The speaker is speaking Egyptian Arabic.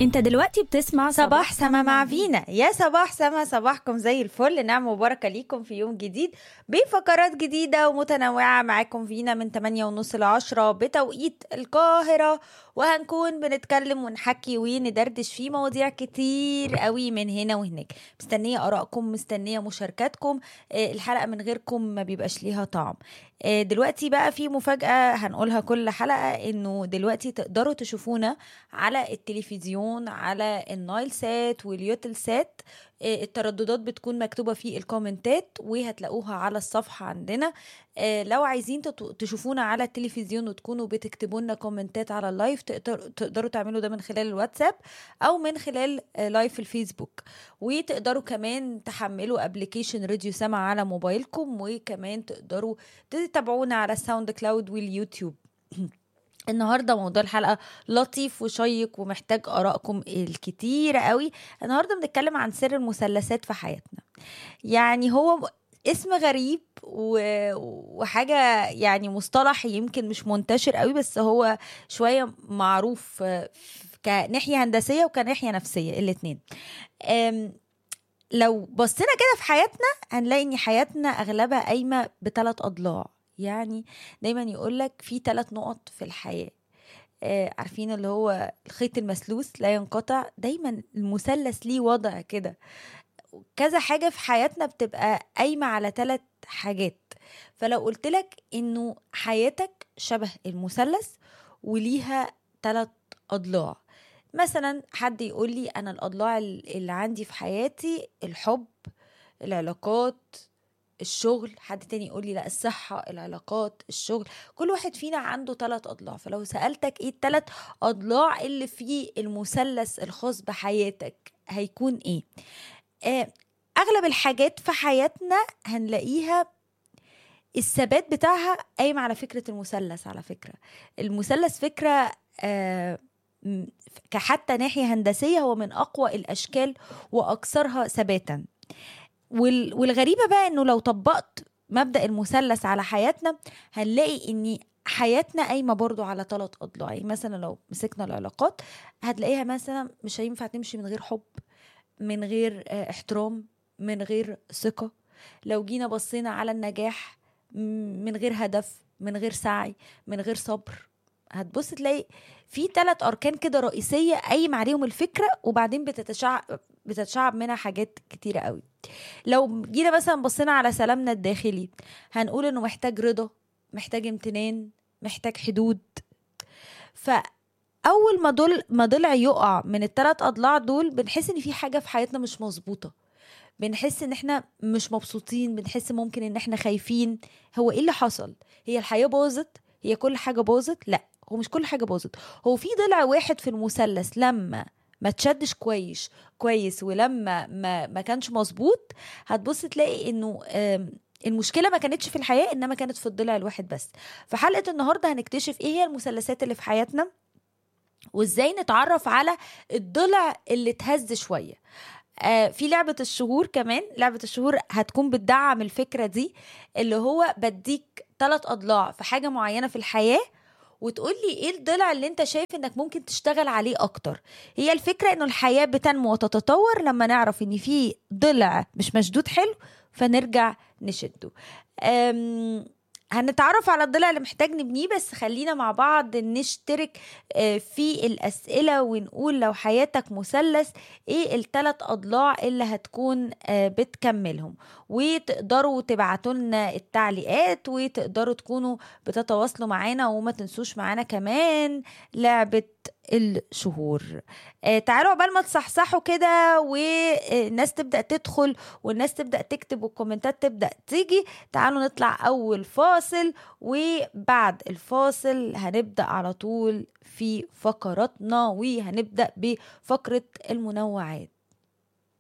انت دلوقتي بتسمع صباح سما مع فينا يا صباح سما صباحكم زي الفل نعم مباركة ليكم في يوم جديد بفقرات جديدة ومتنوعة معاكم فينا من 8 ونص ل 10 بتوقيت القاهرة وهنكون بنتكلم ونحكي وندردش في مواضيع كتير قوي من هنا وهناك مستنية آرائكم مستنية مشاركاتكم آه، الحلقة من غيركم ما بيبقاش ليها طعم آه، دلوقتي بقى في مفاجأة هنقولها كل حلقة انه دلوقتي تقدروا تشوفونا على التلفزيون على النايل سات واليوتل سات آه، الترددات بتكون مكتوبة في الكومنتات وهتلاقوها على الصفحة عندنا آه، لو عايزين تت- تشوفونا على التلفزيون وتكونوا بتكتبوا لنا كومنتات على اللايف تقدر- تقدروا تعملوا ده من خلال الواتساب او من خلال آه، لايف الفيسبوك وتقدروا كمان تحملوا ابلكيشن راديو سما على موبايلكم وكمان تقدروا تتابعونا على الساوند كلاود واليوتيوب النهارده موضوع الحلقه لطيف وشيق ومحتاج ارائكم الكتيره قوي النهارده بنتكلم عن سر المثلثات في حياتنا يعني هو اسم غريب و- وحاجه يعني مصطلح يمكن مش منتشر قوي بس هو شويه معروف آه، كناحيه هندسيه وكناحيه نفسيه الاتنين أم، لو بصينا كده في حياتنا هنلاقي ان حياتنا اغلبها قايمه بثلاث اضلاع يعني دايما يقولك في ثلاث نقط في الحياه آه عارفين اللي هو الخيط المسلوس لا ينقطع دايما المثلث ليه وضع كده كذا حاجه في حياتنا بتبقى قايمه على ثلاث حاجات فلو قلت لك انه حياتك شبه المثلث وليها ثلاث اضلاع مثلا حد يقول لي انا الاضلاع ال- اللي عندي في حياتي الحب العلاقات الشغل حد تاني يقول لي لا الصحة العلاقات الشغل كل واحد فينا عنده ثلاث أضلاع فلو سألتك ايه الثلاث أضلاع اللي في المثلث الخاص بحياتك هيكون ايه آه أغلب الحاجات في حياتنا هنلاقيها الثبات بتاعها قايم على فكرة المثلث على فكرة المثلث فكرة آه م- كحتى ناحية هندسية هو من أقوى الأشكال وأكثرها ثباتا وال- والغريبة بقى إنه لو طبقت مبدأ المثلث على حياتنا هنلاقي إن حياتنا قايمة برضو على ثلاث أضلاع يعني مثلا لو مسكنا العلاقات هتلاقيها مثلا مش هينفع تمشي من غير حب من غير آه، احترام من غير ثقة لو جينا بصينا على النجاح م- من غير هدف من غير سعي من غير صبر هتبص تلاقي في ثلاث اركان كده رئيسيه قايم عليهم الفكره وبعدين بتتشعب بتتشعب منها حاجات كتيره قوي لو جينا مثلا بصينا على سلامنا الداخلي هنقول انه محتاج رضا محتاج امتنان محتاج حدود فاول ما دول ما ضلع يقع من الثلاث اضلاع دول بنحس ان في حاجه في حياتنا مش مظبوطه بنحس ان احنا مش مبسوطين بنحس ممكن ان احنا خايفين هو ايه اللي حصل هي الحياه باظت هي كل حاجه باظت لا هو مش كل حاجه باظت هو في ضلع واحد في المثلث لما ما تشدش كويس كويس ولما ما ما كانش مظبوط هتبص تلاقي انه آم، المشكله ما كانتش في الحياه انما كانت في الضلع الواحد بس في حلقه النهارده هنكتشف ايه هي المثلثات اللي في حياتنا وازاي نتعرف على الضلع اللي اتهز شويه آه في لعبة الشهور كمان لعبة الشهور هتكون بتدعم الفكرة دي اللي هو بديك ثلاث أضلاع في حاجة معينة في الحياة وتقول لي ايه الضلع اللي انت شايف انك ممكن تشتغل عليه اكتر هي الفكرة انه الحياة بتنمو وتتطور لما نعرف ان في ضلع مش مشدود حلو فنرجع نشده أم هنتعرف على الضلع اللي محتاج نبنيه بس خلينا مع بعض نشترك آه، في الأسئلة ونقول لو حياتك مثلث ايه الثلاث أضلاع اللي هتكون آه، بتكملهم وتقدروا تبعتوا لنا التعليقات وتقدروا تكونوا بتتواصلوا معانا وما تنسوش معانا كمان لعبة الشهور آه تعالوا عقبال ما تصحصحوا كده والناس تبدأ تدخل والناس تبدأ تكتب والكومنتات تبدأ تيجي تعالوا نطلع أول فاصل وبعد الفاصل هنبدأ على طول في فقراتنا وهنبدأ بفقرة المنوعات